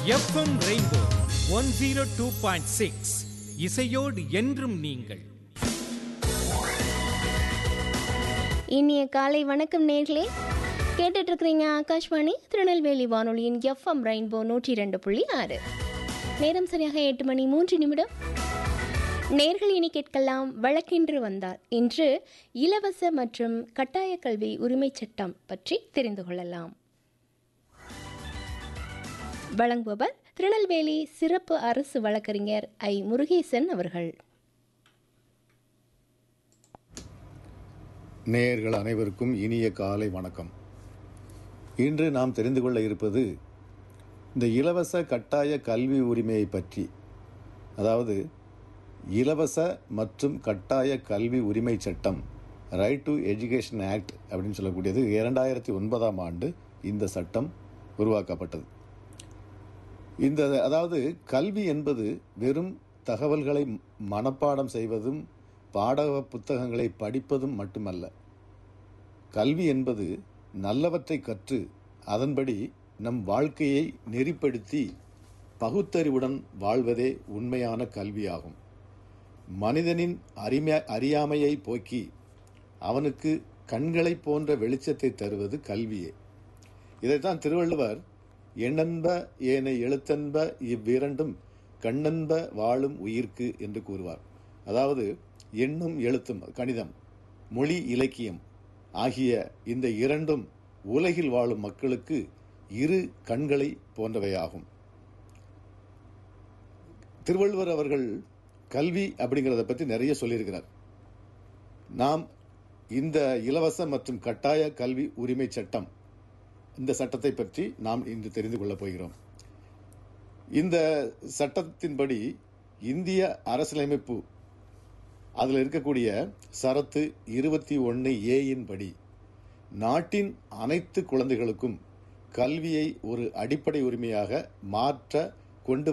FM rainbow one zero two point six இசையோடு என்றும் நீங்கள் இனிய காலை வணக்கம் நேர்களே கேட்டுட்டு இருக்கிறீங்க ஆகாஷ்வாணி திருநெல்வேலி வானொலியின் எஃப்எம் ரெயின்போ நூற்றி ரெண்டு புள்ளி ஆறு நேரம் சரியாக எட்டு மணி மூன்று நிமிடம் நேர்கள் இனி கேட்கலாம் வழக்கென்று வந்தார் இன்று இலவச மற்றும் கட்டாய கல்வி உரிமைச் சட்டம் பற்றி தெரிந்து கொள்ளலாம் வழங்குபவர் திருநெல்வேலி சிறப்பு அரசு வழக்கறிஞர் ஐ முருகேசன் அவர்கள் நேயர்கள் அனைவருக்கும் இனிய காலை வணக்கம் இன்று நாம் தெரிந்து கொள்ள இருப்பது இந்த இலவச கட்டாய கல்வி உரிமையை பற்றி அதாவது இலவச மற்றும் கட்டாய கல்வி உரிமை சட்டம் ரைட் டு எஜுகேஷன் ஆக்ட் அப்படின்னு சொல்லக்கூடியது இரண்டாயிரத்தி ஒன்பதாம் ஆண்டு இந்த சட்டம் உருவாக்கப்பட்டது இந்த அதாவது கல்வி என்பது வெறும் தகவல்களை மனப்பாடம் செய்வதும் பாடக புத்தகங்களை படிப்பதும் மட்டுமல்ல கல்வி என்பது நல்லவற்றை கற்று அதன்படி நம் வாழ்க்கையை நெறிப்படுத்தி பகுத்தறிவுடன் வாழ்வதே உண்மையான கல்வியாகும் மனிதனின் அரிமை அறியாமையை போக்கி அவனுக்கு கண்களைப் போன்ற வெளிச்சத்தை தருவது கல்வியே இதைத்தான் திருவள்ளுவர் எண்ணென்ப ஏனை எழுத்தென்ப இவ்விரண்டும் கண்ணென்ப வாழும் உயிர்க்கு என்று கூறுவார் அதாவது எண்ணும் எழுத்தும் கணிதம் மொழி இலக்கியம் ஆகிய இந்த இரண்டும் உலகில் வாழும் மக்களுக்கு இரு கண்களை போன்றவையாகும் திருவள்ளுவர் அவர்கள் கல்வி அப்படிங்கிறத பற்றி நிறைய சொல்லியிருக்கிறார் நாம் இந்த இலவச மற்றும் கட்டாய கல்வி உரிமை சட்டம் இந்த சட்டத்தை பற்றி நாம் இன்று தெரிந்து கொள்ளப் போகிறோம் இந்த சட்டத்தின்படி இந்திய அரசியலமைப்பு அதில் இருக்கக்கூடிய சரத்து இருபத்தி ஒன்று ஏயின் படி நாட்டின் அனைத்து குழந்தைகளுக்கும் கல்வியை ஒரு அடிப்படை உரிமையாக மாற்ற கொண்டு